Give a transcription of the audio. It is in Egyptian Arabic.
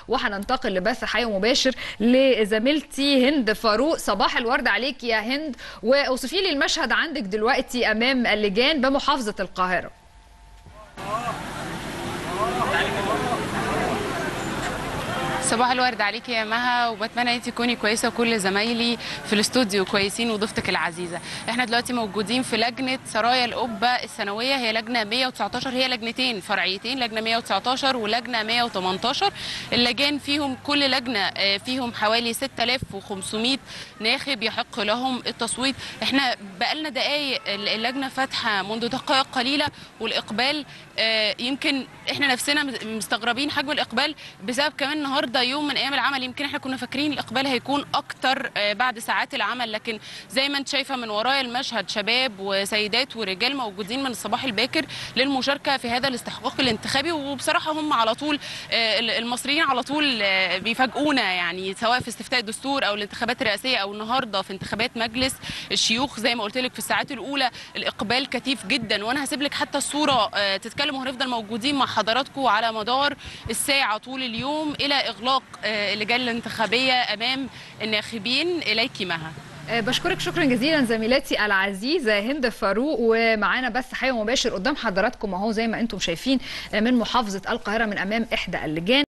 وهننتقل لبث حي مباشر لزميلتي هند فاروق صباح الورد عليك يا هند واوصفي لي المشهد عندك دلوقتي امام اللجان بمحافظه القاهره صباح الورد عليكي يا مها وبتمنى انت تكوني كويسه وكل زمايلي في الاستوديو كويسين وضيفتك العزيزه احنا دلوقتي موجودين في لجنه سرايا القبه السنويه هي لجنه 119 هي لجنتين فرعيتين لجنه 119 ولجنه 118 اللجان فيهم كل لجنه آه، فيهم حوالي 6500 ناخب يحق لهم التصويت احنا بقالنا دقايق اللجنه فاتحه منذ دقائق قليله والاقبال آه، يمكن احنا نفسنا مستغربين حجم الاقبال بسبب كمان النهارده يوم من ايام العمل يمكن احنا كنا فاكرين الاقبال هيكون اكتر آه، بعد ساعات العمل لكن زي ما انت شايفه من ورايا المشهد شباب وسيدات ورجال موجودين من الصباح الباكر للمشاركه في هذا الاستحقاق الانتخابي وبصراحه هم على طول آه، المصريين على طول آه، بيفاجئونا يعني سواء في استفتاء الدستور او الانتخابات الرئاسيه او النهارده في انتخابات مجلس الشيوخ زي ما قلت لك في الساعات الاولى الاقبال كثيف جدا وانا هسيب لك حتى الصوره آه، تتكلم وهنفضل موجودين مع حضراتكم على مدار الساعه طول اليوم الى اغلاق آه، اللجان الانتخابيه امام الناخبين اليك مها آه، بشكرك شكرا جزيلا زميلتي العزيزه هند فاروق ومعانا بث حي مباشر قدام حضراتكم اهو زي ما انتم شايفين آه، من محافظه القاهره من امام احدى اللجان